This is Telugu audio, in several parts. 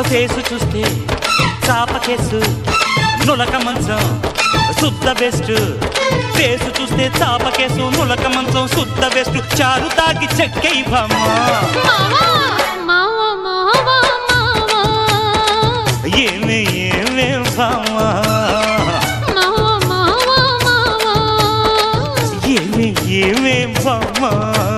ఫేసు చూస్తే చాప కేసు నులక మంచం శుద్ధ బెస్ట్ ఫేసు చూస్తే చాప కేసు నులక మంచం శుద్ధ బెస్ట్ చారు తాగి చెక్కై బామ్మా మావా మావా మావా మావా ఏమే ఏమే బామ్మా మావా మావా మావా ఏమే ఏమే బామ్మా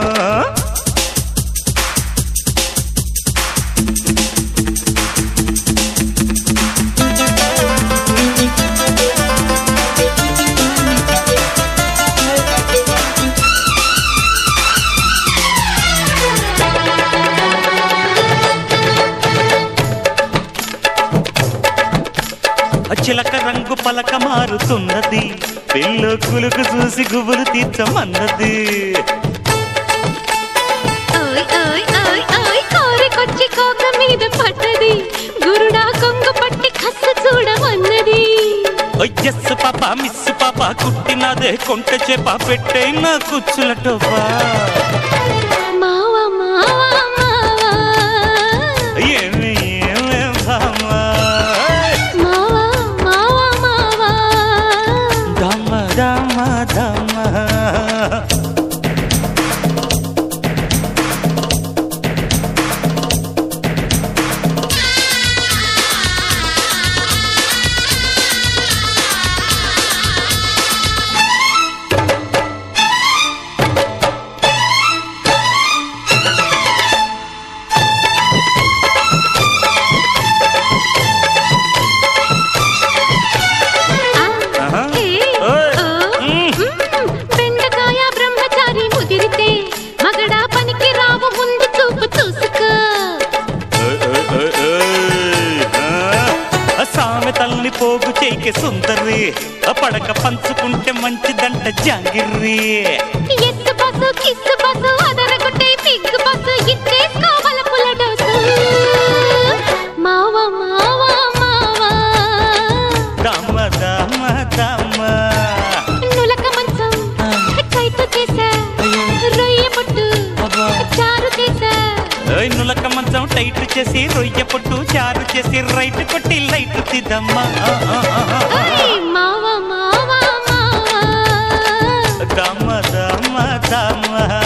చిలక రంగు పలక మారుతున్నది పిల్ల కులుకు చూసి గుబులు తీర్చమన్నది ఓయ్ ఓయ్ ఓయ్ ఓయ్ కోరికొచ్చి కోక మీద పడ్డది గురుడా కొంగు పట్టి కస్సు చూడమన్నది ఎస్ పాప మిస్ పాప కుట్టినదే కొంట చేప పెట్టే నా కుచ్చుల టోపా మావా మావా మావా ఏమి ఏమే భామా మావా మావా మావా దమ దమ దమ ఆహా. ఏ, ఓయ్. ఓ, మ్. మ్, బెండకాయ బ్రహ్మచారి ముదిరితే మగడా పనికి రావు ముందు చూపు చూసుకో ఓయ్, ఓయ్, ఓయ్, ఓయ్. ఆ, సామెతల్ని పోగు చేయికి సుందరి ఆ పడక పంచుకుంటే మంచిదంట జాంగిర్రి ఎత్తు బస్సు కిస్సు బస్సు అదరగొట్టే పిగ్గు బస్సు ఇచ్చేసుకోవాల పుల్ల డోసు మావా మావా మావా దమ దమ దమ నులక మంచం ఆ. కైతో చేసా అయ్యో. రొయ్య పొట్టు అబ్బా. చారు చేసా ఓయ్ నులక మంచం టైట్ చేసి రొయ్య పొట్టు చారు చేసి రైట్ కొట్టి లైట్ తిద్దమ్మా ఓయ్ మావా మావా మావా దమ దమ దమ